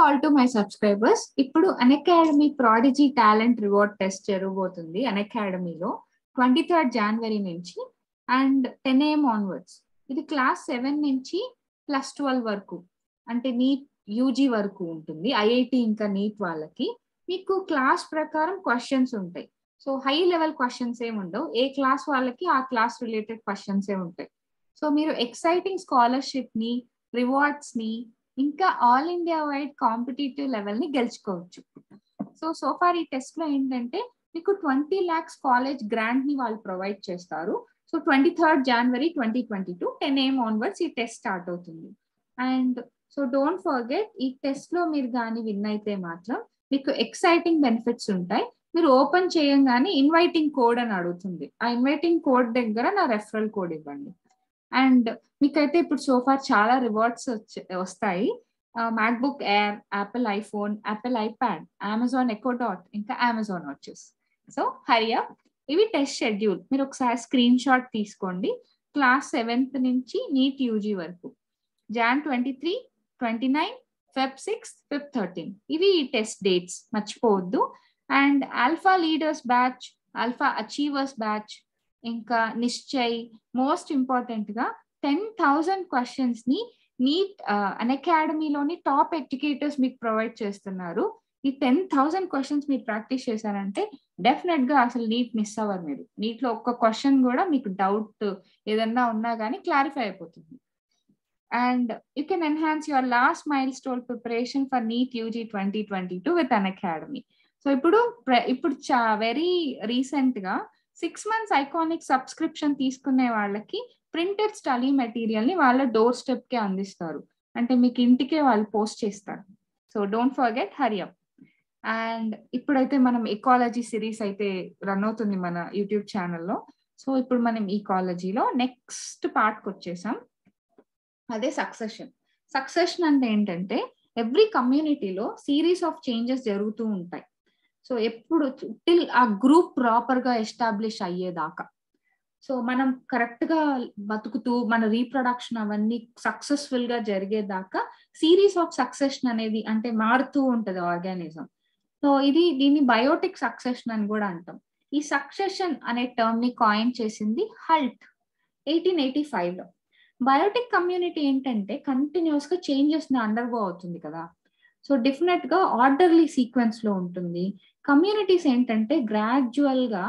all to my subscribers ఇప్పుడు academy prodigy talent reward test జరగబోతుంది అకాడమీలో ట్వంటీ థర్డ్ జనవరి నుంచి అండ్ టెన్ ఏఎం ఆన్వర్డ్స్ ఇది class seven నుంచి ప్లస్ ట్వెల్వ్ వరకు అంటే నీట్ యూజీ వరకు ఉంటుంది ఐఐటి ఇంకా నీట్ వాళ్ళకి మీకు క్లాస్ ప్రకారం క్వశ్చన్స్ ఉంటాయి సో హై లెవెల్ క్వశ్చన్స్ ఏమి ఉండవు ఏ క్లాస్ వాళ్ళకి ఆ క్లాస్ రిలేటెడ్ క్వశ్చన్స్ ఏ ఉంటాయి సో మీరు ఎక్సైటింగ్ స్కాలర్షిప్ ని రివార్డ్స్ ని ఇంకా all India wide competitive level ని గెలుచుకోవచ్చు సో సోఫార్ ఈ టెస్ట్ లో ఏంటంటే మీకు ట్వంటీ ల్యాక్స్ కాలేజ్ గ్రాంట్ ని వాళ్ళు ప్రొవైడ్ చేస్తారు so twenty third January twenty twenty two ten AM onwards ఈ టెస్ట్ స్టార్ట్ అవుతుంది అండ్ సో డోంట్ ఫర్గెట్ ఈ టెస్ట్ లో మీరు కానీ విన్ అయితే మాత్రం మీకు ఎక్సైటింగ్ బెనిఫిట్స్ ఉంటాయి మీరు ఓపెన్ చేయంగానే ఇన్వైటింగ్ కోడ్ అని అడుగుతుంది ఆ ఇన్వైటింగ్ కోడ్ దగ్గర నా రెఫరల్ కోడ్ ఇవ్వండి అండ్ మీకైతే ఇప్పుడు సోఫార్ చాలా రివార్డ్స్ వస్తాయి MacBook Air Apple iPhone Apple iPad Amazon Echo Dot ఇంకా అమెజాన్ వాచెస్ సో హరియా ఇవి టెస్ట్ షెడ్యూల్ మీరు ఒకసారి స్క్రీన్ షాట్ తీసుకోండి క్లాస్ సెవెంత్ నుంచి నీట్ యూజీ వరకు Jan twenty three twenty nine Feb six Feb thirteen ఇవి ఈ టెస్ట్ డేట్స్ మర్చిపోవద్దు and alpha leaders batch alpha achievers batch ఇంకా నిశ్చయ్ మోస్ట్ ఇంపార్టెంట్ గా టెన్ థౌజండ్ క్వశ్చన్స్ ని నీట్ అన్ అకాడమీలోని టాప్ ఎడ్యుకేటర్స్ మీకు ప్రొవైడ్ చేస్తున్నారు ఈ టెన్ థౌసండ్ క్వశ్చన్స్ మీరు ప్రాక్టీస్ చేశారంటే డెఫినెట్ గా అసలు నీట్ మిస్ అవ్వరు మీరు నీట్ లో ఒక్క క్వశ్చన్ కూడా మీకు డౌట్ ఏదన్నా ఉన్నా కానీ క్లారిఫై అయిపోతుంది and you can enhance your last మైల్ స్టోన్ preparation for NEET UG twenty twenty two with Unacademy so ఇప్పుడు ఇప్పుడు చా వెరీ రీసెంట్ గా సిక్స్ మంత్స్ ఐకానిక్ సబ్స్క్రిప్షన్ తీసుకునే వాళ్ళకి ప్రింటెడ్ స్టడీ మెటీరియల్ ని వాళ్ళ డోర్ స్టెప్ కే అందిస్తారు అంటే మీకు ఇంటికే వాళ్ళు పోస్ట్ చేస్తారు so don't forget hurry up and ఇప్పుడైతే మనం ఎకాలజీ సిరీస్ అయితే రన్ అవుతుంది మన యూట్యూబ్ ఛానల్లో సో ఇప్పుడు మనం ఈకాలజీలో నెక్స్ట్ పార్ట్కి వచ్చేసాం అదే సక్సెషన్ సక్సెషన్ అంటే ఏంటంటే ఎవ్రీ కమ్యూనిటీలో సిరీస్ ఆఫ్ చేంజెస్ జరుగుతూ ఉంటాయి సో ఎప్పుడు టిల్ ఆ గ్రూప్ ప్రాపర్ గా ఎస్టాబ్లిష్ అయ్యేదాకా సో మనం కరెక్ట్ గా బతుకుతూ మన రీప్రొడక్షన్ అవన్నీ సక్సెస్ఫుల్ గా జరిగేదాకా సిరీస్ ఆఫ్ సక్సెషన్ అనేది అంటే మారుతూ ఉంటది ఆర్గానిజం సో ఇది దీన్ని బయోటిక్ సక్సెషన్ అని కూడా అంటాం ఈ సక్సెషన్ అనే టర్మ్ ని కాయిన్ చేసింది హల్ట్ ఎయిటీన్ ఎయిటీ ఫైవ్ లో బయోటిక్ కమ్యూనిటీ ఏంటంటే కంటిన్యూస్ గా చేంజెస్ ని అండర్గో అవుతుంది కదా సో డెఫినెట్ గా ఆర్డర్లీ సీక్వెన్స్ లో ఉంటుంది కమ్యూనిటీస్ ఏంటంటే గ్రాడ్యువల్ గా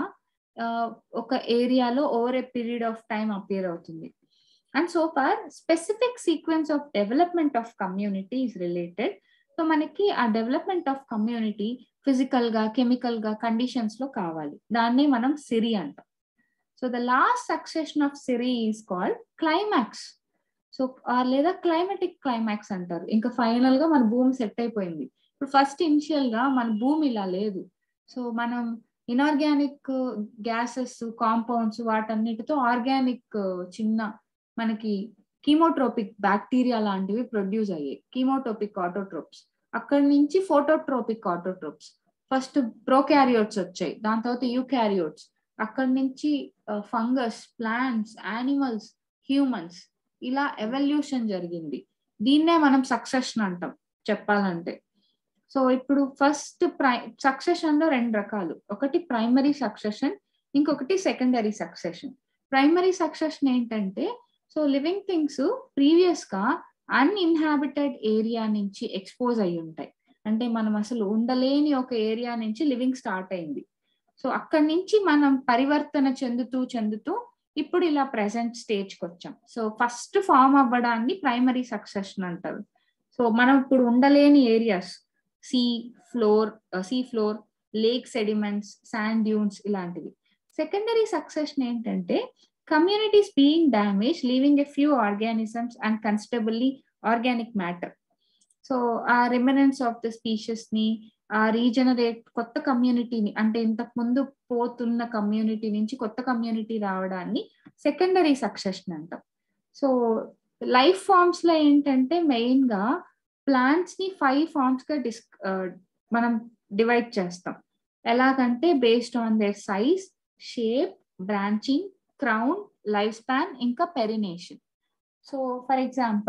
ఒక ఏరియాలో over a period of time appear అవుతుంది and so far specific sequence of development of community is related so మనకి ఆ డెవలప్మెంట్ ఆఫ్ కమ్యూనిటీ ఫిజికల్ గా కెమికల్ గా కండిషన్స్ లో కావాలి దాన్ని మనం సిరి అంటాం so the last succession of sere is called climax so లేదా క్లైమాటిక్ క్లైమాక్స్ అంటారు ఇంకా ఫైనల్ గా మన భూమి సెట్ అయిపోయింది ఇప్పుడు ఫస్ట్ ఇనిషియల్ గా మన భూమి ఇలా లేదు సో మనం ఇనార్గానిక్ గ్యాసెస్ కాంపౌండ్స్ వాటన్నిటితో ఆర్గానిక్ చిన్న మనకి కీమోట్రోపిక్ బ్యాక్టీరియా లాంటివి ప్రొడ్యూస్ అయ్యాయి కీమోటోపిక్ ఆటోట్రోప్స్ అక్కడి నుంచి ఫోటోట్రోపిక్ ఆటోట్రోప్స్ ఫస్ట్ ప్రోక్యారియోట్స్ వచ్చాయి దాని తర్వాత యూక్యారియోట్స్ అక్కడి నుంచి ఫంగస్ ప్లాంట్స్ యానిమల్స్ హ్యూమన్స్ ఇలా ఎవల్యూషన్ జరిగింది దీన్నే మనం సక్సెషన్ అంటాం చెప్పాలంటే సో ఇప్పుడు ఫస్ట్ ప్రై సక్సెషన్ లో రెండు రకాలు ఒకటి ప్రైమరీ సక్సెషన్ ఇంకొకటి సెకండరీ సక్సెషన్ ప్రైమరీ సక్సెషన్ ఏంటంటే సో లివింగ్ థింగ్స్ ప్రీవియస్ గా అన్ఇన్హాబిటెడ్ ఏరియా నుంచి ఎక్స్పోజ్ అయి ఉంటాయి అంటే మనం అసలు ఉండలేని ఒక ఏరియా నుంచి లివింగ్ స్టార్ట్ అయింది సో అక్కడి నుంచి మనం పరివర్తన చెందుతూ చెందుతూ ఇప్పుడు ఇలా ప్రెసెంట్ స్టేజ్కి వచ్చాం సో ఫస్ట్ ఫామ్ అవ్వడాన్ని ప్రైమరీ సక్సెషన్ అంటారు సో మనం ఇప్పుడు ఉండలేని areas sea floor sea floor lake sediments sand dunes ఇలాంటివి సెకండరీ సక్సెషన్ ఏంటంటే communities being damage leaving a few organisms and considerably organic matter so ఆ రిమినెన్స్ ఆఫ్ ద స్పీషెస్ ని ఆ రీజనరేట్ కొత్త కమ్యూనిటీని అంటే ఇంతకు ముందు పోతున్న కమ్యూనిటీ నుంచి కొత్త కమ్యూనిటీ రావడాన్ని సెకండరీ సక్సెషన్ అంటాం సో లైఫ్ ఫార్మ్స్ లో ఏంటంటే మెయిన్ గా ప్లాంట్స్ ని ఫైవ్ ఫార్మ్స్ గా డిస్ మనం డివైడ్ చేస్తాం ఎలాగంటే based on their size shape branching crown life span ఇంకా perennation so for example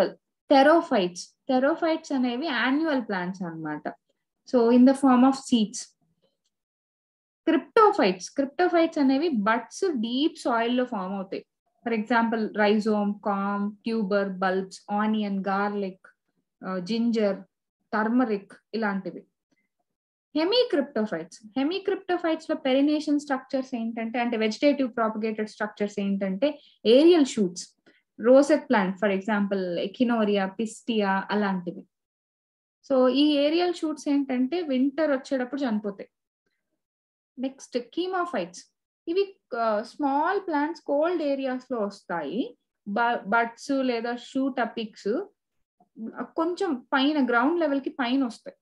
therophytes therophytes అనేవి యాన్యువల్ ప్లాంట్స్ అన్నమాట so in the form of seeds cryptophytes cryptophytes అనేవి బట్స్ డీప్ సాయిల్ లో form అవుతాయి for example rhizome corm tuber bulbs onion garlic ginger turmeric ఇలాంటివి hemicryptophytes hemicryptophytes లో perennation structures ఏంటంటే అంటే vegetative propagated structures ఏంటంటే aerial shoots rosette plant for example ఎకినోరియా Pistia అలాంటివి so ఈ aerial shoots ఏంటంటే వింటర్ వచ్చేటప్పుడు చనిపోతాయి నెక్స్ట్ కీమోఫైట్స్ ఇవి స్మాల్ ప్లాంట్స్ కోల్డ్ ఏరియాస్ లో వస్తాయి బట్స్ లేదా షూట్ అపిక్స్ కొంచెం పైన గ్రౌండ్ లెవెల్ కి పైన వస్తాయి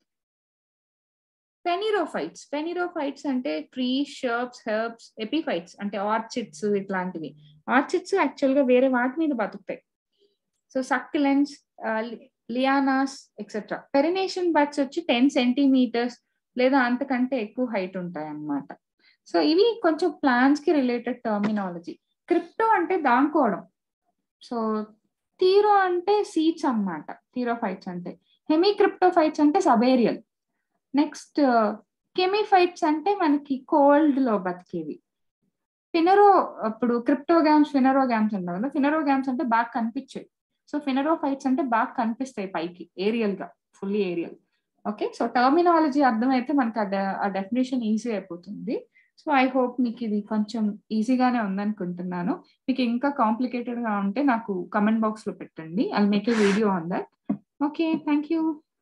పెనిరోఫైట్స్ పెనిరోఫైట్స్ అంటే ట్రీ షర్బ్స్ హెర్బ్స్ ఎపిఫైట్స్ అంటే ఆర్చిడ్స్ ఇట్లాంటివి ఆర్చిడ్స్ యాక్చువల్ గా వేరే వాటి మీద బతుకుతాయి so succulents lianas etcetera perennation buds వచ్చి టెన్ సెంటీమీటర్స్ లేదా అంతకంటే ఎక్కువ హైట్ ఉంటాయి అన్నమాట సో ఇవి కొంచెం ప్లాంట్స్ కి రిలేటెడ్ టర్మినాలజీ క్రిప్టో అంటే దాంకోవడం సో థీరో అంటే సీడ్స్ అన్నమాట థీరోఫైట్స్ అంటే హెమీ క్రిప్టోఫైట్స్ అంటే సబేరియల్ నెక్స్ట్ కెమిఫైట్స్ అంటే మనకి కోల్డ్ లో బతికేవి ఫినరో అప్పుడు క్రిప్టోగామ్స్ ఫినరోగామ్స్ ఉండవు కదా ఫినరోగామ్స్ అంటే బాగా కనిపించాయి సో ఫినరోఫైట్స్ అంటే బాగా కనిపిస్తాయి పైకి ఏరియల్ గా fully aerial okay so terminology అర్థమైతే మనకి ఆ డెఫినేషన్ ఈజీ అయిపోతుంది సో ఐ హోప్ మీకు ఇది కొంచెం ఈజీగానే ఉందనుకుంటున్నాను మీకు ఇంకా కాంప్లికేటెడ్ గా ఉంటే నాకు కమెంట్ బాక్స్ లో పెట్టండి I make a video on that okay thank you